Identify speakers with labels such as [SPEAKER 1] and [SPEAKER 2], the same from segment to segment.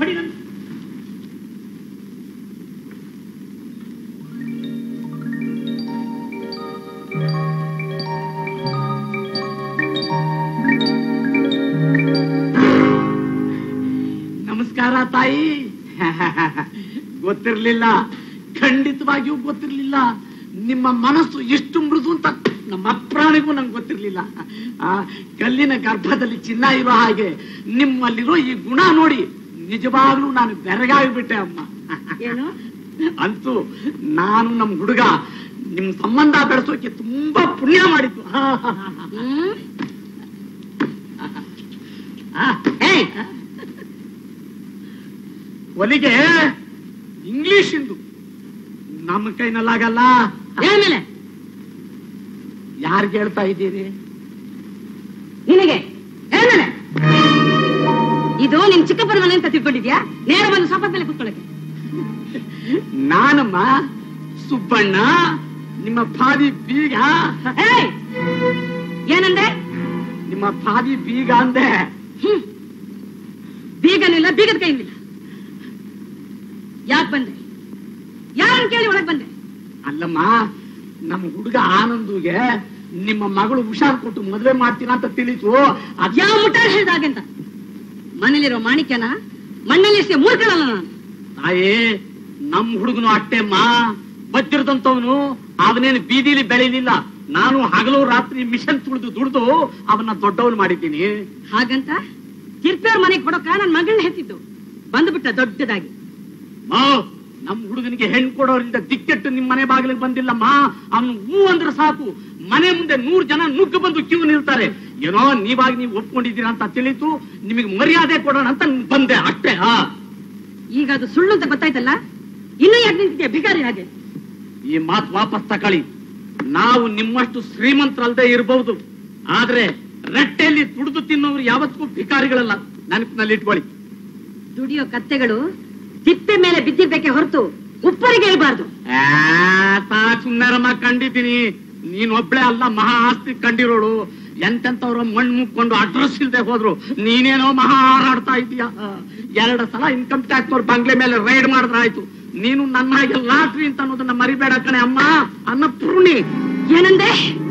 [SPEAKER 1] ಹೊಡಿ ನನ್ನ. ನಮಸ್ಕಾರ ತಾಯಿ ಗೊತ್ತಿರ್ಲಿಲ್ಲ ಖಂಡಿತವಾಗಿಯೂ ಗೊತ್ತಿರ್ಲಿಲ್ಲ ನಿಮ್ಮ ಮನಸ್ಸು ಎಷ್ಟು ಮೃದು ಅಂತ ನಮ್ಮ ಅಪ್ರಾಣಿಗೂ ನಂಗೆ ಗೊತ್ತಿರ್ಲಿಲ್ಲ ಆ ಕಲ್ಲಿನ ಗರ್ಭದಲ್ಲಿ ಚಿನ್ನ ಇರೋ ಹಾಗೆ ನಿಮ್ಮಲ್ಲಿರೋ ಈ ಗುಣ ನೋಡಿ ನಿಜವಾಗ್ಲೂ ನಾನು ಬೆರಗಾಗ್ಬಿಟ್ಟೆ ಅಮ್ಮ
[SPEAKER 2] ಏನು
[SPEAKER 1] ಅಂತೂ ನಾನು ನಮ್ಮ ಹುಡುಗ ನಿಮ್ ಸಂಬಂಧ ಬೆಳೆಸೋಕೆ ತುಂಬಾ ಪುಣ್ಯ ಮಾಡಿದ್ದು
[SPEAKER 2] ಹ್ಮ್
[SPEAKER 1] ಆ, ಏಯ್! ಒಲಿಗೆ ಇಂಗ್ಲಿಷ್ ಇಂದು ನಮ್ಮ ಕೈನಲ್ಲಾಗಲ್ಲ
[SPEAKER 2] ಹೇಳ್ಮೇಲೆ
[SPEAKER 1] ಯಾರಿಗೆ ಹೇಳ್ತಾ ಇದ್ದೀರಿ
[SPEAKER 2] ನಿನಗೆ ಹೇಳ್ಮೇಲೆ ಇದು ನಿನ್ ಚಿಕ್ಕಪ್ಪನ ಮನೆ ಅಂತ ತಿಳ್ಕೊಂಡಿದ್ಯಾ ನೇರ ಬಂದು ಸೋಫಾದ ಮೇಲೆ ಕೂತ್ಕೊಳ್ಳಕ್ಕೆ
[SPEAKER 1] ನಾನಮ್ಮ ಸುಬ್ಬಣ್ಣ ನಿಮ್ಮ ಭಾವಿ ಬೀಗ
[SPEAKER 2] ಏಯ್ ಏನಂದೆ
[SPEAKER 1] ನಿಮ್ಮ ಭಾವಿ ಬೀಗ ಅಂದೆ
[SPEAKER 2] ಹ್ಮ್ ಬೀಗನಿಲ್ಲ ಬೀಗದ ಕೈನಿಲ್ಲ ಯಾಕೆ ಬಂದೆ ಯಾರನ್ನ ಕೇಳಿ ಒಳಗ್ ಬಂದೆ
[SPEAKER 1] ಅಲ್ಲಮ್ಮ ನಮ್ಮ ಹುಡುಗ ಆನಂದುಗೆ ನಿಮ್ಮ ಮಗಳು ಹುಷಾರ್ ಕೊಟ್ಟು ಮದುವೆ ಮಾಡ್ತೀರಾ ಅಂತ ತಿಳಿತು ಅದ್
[SPEAKER 2] ಯಾವ ಮುಟ್ಟಾಳ ಹೇಳ್ದಾಗೆ ಅಂತ ಮನೇಲಿರೋ ಮಾಣಿಕ್ಯನ ಮಣ್ಣಲ್ಲಿ ಎಷ್ಟೇ ಮೂರ್ಖಳಲ್ಲ ನಾನು
[SPEAKER 1] ತಾಯಿ ನಮ್ ಹುಡುಗನು ಅಟ್ಟೆಮ್ಮ ಬಜ್ಜಿರದಂತವನು ಅವನೇನು ಬೀದಿಲಿ ಬೆಳಿಲಿಲ್ಲ ನಾನು ಹಗಲು ರಾತ್ರಿ ಮಿಷನ್ ತುಳಿದು ದುಡ್ದು ಅವನ್ನ ದೊಡ್ಡವನು ಮಾಡಿದ್ದೀನಿ
[SPEAKER 2] ಹಾಗಂತ ತಿರ್ಪೇವ್ರ ಮನೆಗೆ ಕೊಡೋಕ ನನ್ ಮಗಳನ್ನ ಹೆತ್ತಿದ್ದು ಬಂದ್ಬಿಟ್ಟ ದೊಡ್ಡದಾಗಿ
[SPEAKER 1] ಮಾ ನಮ್ ಹುಡುಗನಿಗೆ ಹೆಣ್ ಕೊಡೋರಿಂದ ದಿಕ್ಕೆಟ್ಟು ನಿಮ್ ಮನೆ ಬಾಗಿಲಿಗೆ ಬಂದಿಲ್ಲಮ್ಮ ಅವನು ಹೂ ಅಂದ್ರೆ ಸಾಕು ಮನೆ ಮುಂದೆ ನೂರ್ ಜನ ನುಗ್ಗು ಬಂದು ಕ್ಯೂ ನಿಲ್ತಾರೆ ಏನೋ ನೀವಾಗಿ ನೀವು ಒಪ್ಕೊಂಡಿದ್ದೀರಾ ಅಂತ ತಿಳಿತು ನಿಮಗೆ ಮರ್ಯಾದೆ ಕೊಡೋಣ ಅಂತ ಬಂದೆ ಅಷ್ಟೇ ಹಾ
[SPEAKER 2] ಈಗ ಅದು ಸುಳ್ಳು ಅಂತ ಗೊತ್ತಾಯ್ತಲ್ಲ ಇನ್ನೂ ಯಾಕೆ ನಿಂತಿದ್ಯಾ ಭಿಕಾರಿ ಹಾಗೆ
[SPEAKER 1] ಈ ಮಾತು ವಾಪಸ್ ತಕೊಳ್ಳಿ ನಾವು ನಿಮ್ಮಷ್ಟು ಶ್ರೀಮಂತರಲ್ಲದೆ ಇರಬಹುದು ಆದ್ರೆ ರಟ್ಟೆಯಲ್ಲಿ ತುಡಿದು ತಿನ್ನೋರು ಯಾವತ್ತಿಗೂ ಭಿಕಾರಿಗಳಲ್ಲ ನೆನಪಿನಲ್ಲಿ ಇಟ್ಕೊಳ್ಳಿ
[SPEAKER 2] ದುಡಿಯೋ ಕತ್ತೆಗಳು ತಿಪ್ಪೆ ಮೇಲೆ ಬಿದ್ದಿರ್ಬೇಕೆ ಹೊರತು ಉಪ್ಪರಿಗೆ ಇರಬಾರ್ದು
[SPEAKER 1] ಆ, ತಾ ಸುಮ್ಮನೆರಮ್ಮ ಕಂಡಿದ್ದೀನಿ ನೀನ್ ಒಬ್ಳೆ ಅಲ್ಲ ಮಹಾ ಆಸ್ತಿ ಕಂಡಿರೋಳು ಎಂತೆಂತವ್ರ ಮಣ್ಣು ಮುಕ್ಕೊಂಡು ಅಡ್ರೆಸ್ ಇಲ್ದೆ ಹೋದ್ರು ನೀನೇನೋ ಮಹಾ ಹಾರಾಡ್ತಾ ಇದೀಯ ಎರಡು ಸಲ ಇನ್ಕಮ್ ಟ್ಯಾಕ್ಸ್ ಅವ್ರ ಬಂಗ್ಲೆ ಮೇಲೆ ರೈಡ್ ಮಾಡಿದ್ರೆ ಆಯ್ತು ನೀನು ನನ್ನ ಹಾಗೆ ಲಾಟ್ರಿ ಅಂತ ಅನ್ನೋದನ್ನ ಮರಿಬೇಡ ಕಣೆ ಅಮ್ಮ ಅನ್ನಪೂರ್ಣಿ
[SPEAKER 2] ಏನಂದೆ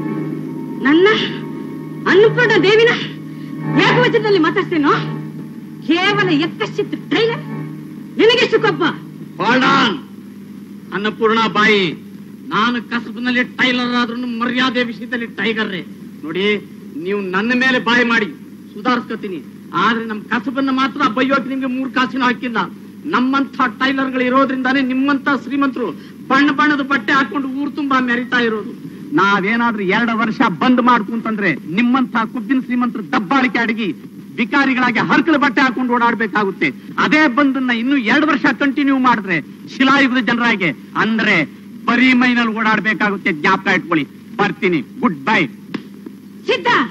[SPEAKER 2] ನನ್ನ ಅನ್ನಪೂರ್ಣ ದೇವಿನ ಏಕವಚನದಲ್ಲಿ ಮಾತಾಡ್ತೇನೋ ಕೇವಲ ಎಕ್ಕಶ್ಚಿತ್ ಟೈಲರ್ ನಿನಗೆಷ್ಟು ಕೊಬ್ಬ
[SPEAKER 1] Hold on. ಅನ್ನಪೂರ್ಣ ಬಾಯಿ ನಾನು ಕಸಬಿನಲ್ಲಿ ಟೈಲರ್ ಆದ್ರೂ ಮರ್ಯಾದೆ ವಿಷಯದಲ್ಲಿ ಟೈಗರ್ರೆ ನೋಡಿ ನೀವು ನನ್ನ ಮೇಲೆ ಬಾಯಿ ಮಾಡಿ ಸುಧಾರಿಸ್ಕೊತೀನಿ ಆದ್ರೆ ನಮ್ ಕಸಬನ್ನ ಮಾತ್ರ ಬೈಯೋಕೆ ನಿಮ್ಗೆ ಮೂರ್ ಕಾಸಿನ ಹಾಕಿಲ್ಲ ನಮ್ಮಂತ ಟೈಲರ್ಗಳು ಇರೋದ್ರಿಂದಾನೇ ನಿಮ್ಮಂತ ಶ್ರೀಮಂತರು ಬಣ್ಣ ಬಣ್ಣದ ಬಟ್ಟೆ ಹಾಕೊಂಡು ಊರ್ ತುಂಬಾ ಮೆರಿತಾ ಇರೋದು ನಾವೇನಾದ್ರೂ ಎರಡು ವರ್ಷ ಬಂದ್ ಮಾಡ್ಕೊಂತಂದ್ರೆ ನಿಮ್ಮಂತ ಕುಬ್ಬಿನ ಶ್ರೀಮಂತರು ದಬ್ಬಾಳಿಕೆ ಅಡಗಿ ವಿಕಾರಿಗಳಾಗಿ ಹರ್ಕಲ ಬಟ್ಟೆ ಹಾಕೊಂಡು ಓಡಾಡ್ಬೇಕಾಗುತ್ತೆ ಅದೇ ಬಂದನ್ನ ಇನ್ನು ಎರಡು ವರ್ಷ ಕಂಟಿನ್ಯೂ ಮಾಡಿದ್ರೆ ಶಿಲಾಯುಗದ ಜನರಾಗೆ ಅಂದ್ರೆ ಬರೀ ಮೈನಲ್ಲಿ ಓಡಾಡ್ಬೇಕಾಗುತ್ತೆ ಜ್ಞಾಪಕ ಇಟ್ಕೊಳ್ಳಿ ಬರ್ತೀನಿ ಗುಡ್ ಬೈ
[SPEAKER 2] ಸಿದ್ಧ